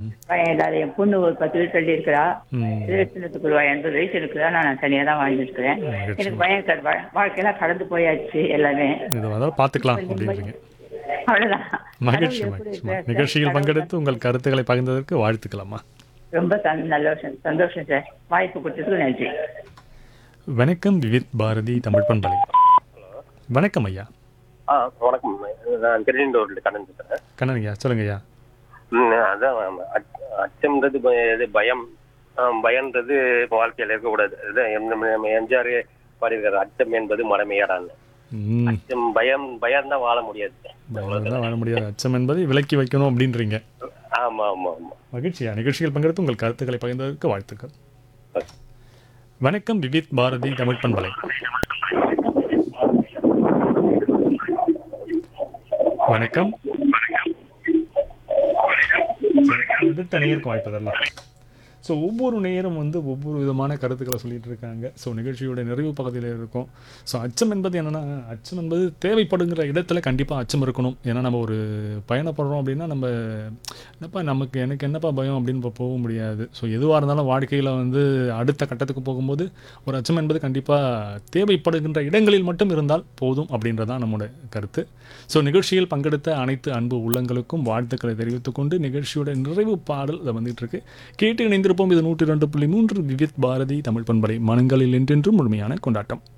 பையன் இல்லாத என் பொண்ணு ஒரு பத்து வயசு தள்ளி இருக்கிறா ம் இருபத்தி எண்பது வயசு இருக்கிறா நான் தனியா தான் வாழ்ந்துருக்கிறேன் மகிழ்ச்சி. எனக்கு பையன் இருக்கார். வா- வாழ்க்கையெல்லாம் கடந்து போயாச்சு எல்லாமே இது அதாவது பார்த்துக்கலாம் அப்படின்றீங்க அவ்வளவுதான் மகிழ்ச்சி கடவுள் எப்படி மகிழ்ச்சி இருக்கார்? நிகழ்ச்சியில் பங்கெடுத்து உங்கள் கருத்துக்களை பகிர்ந்ததற்கு வாழ்த்துக்கலாமா ரொம்ப சந்- நல்ல விஷயம் சந்தோஷம் சார் வாய்ப்பு கொடுத்ததுக்கு நன்றி வணக்கம் விவித் பாரதி தமிழ் பண்பலை வணக்கம் ஐயா ஆ வணக்கம் நான் திருநெல்வேலியில் கடன் பேசுகிறேன் கண்ணன் ஐயா சொல்லுங்க ஐயா ம், அதான் அச்- அச்சம்ன்றது ப- இது பயம் ஆ, பயம்ன்றது வாழ்க்கையில் இருக்கக்கூடாது அதான் எம்- நம்ம எம்ஜிஆர் பாடியிருக்காரு அச்சம் என்பது மரமையாடான்னு ம் அச்சம் பயம் பயம் தான் வாழ முடியாது தான் வாழ முடியாது அச்சம் என்பதை விலக்கி வைக்கணும் அப்படின்றீங்க ஆமா ஆமா ஆமா மகிழ்ச்சியா நிகழ்ச்சியில் பங்கெடுத்து உங்கள் கருத்துக்களை பகிர்ந்ததற்கு வாழ்த்துக்கள் வணக்கம் விவித் பாரதி தமிழ் பண்பலை வணக்கம் அடுத்த நேருக்கு வாய்ப்பதெல்லாம் ஸோ ஒவ்வொரு நேரம் வந்து ஒவ்வொரு விதமான கருத்துக்களை சொல்லிட்டு இருக்காங்க ஸோ நிகழ்ச்சியோட நிறைவு பகுதியில் இருக்கும் ஸோ அச்சம் என்பது என்னென்னா அச்சம் என்பது தேவைப்படுங்கிற இடத்துல கண்டிப்பாக அச்சம் இருக்கணும் ஏன்னா நம்ம ஒரு பயணப்படுறோம் அப்படின்னா நம்ம என்னப்பா நமக்கு எனக்கு என்னப்பா பயம் அப்படின்னு இப்போ போக முடியாது ஸோ எதுவாக இருந்தாலும் வாழ்க்கையில் வந்து அடுத்த கட்டத்துக்கு போகும்போது ஒரு அச்சம் என்பது கண்டிப்பாக தேவைப்படுகின்ற இடங்களில் மட்டும் இருந்தால் போதும் அப்படின்றதான் நம்மளோட கருத்து ஸோ நிகழ்ச்சியில் பங்கெடுத்த அனைத்து அன்பு உள்ளங்களுக்கும் வாழ்த்துக்களை தெரிவித்துக் கொண்டு நிகழ்ச்சியோட நிறைவு பாடல் அதை வந்துட்டு இருக்கு கேட்டு இணைந்திருப்போம் இது நூற்றி ரெண்டு புள்ளி மூன்று விவித் பாரதி தமிழ் பண்பலை மனங்களில் என்றென்றும் முழுமையான கொண்டாட்டம்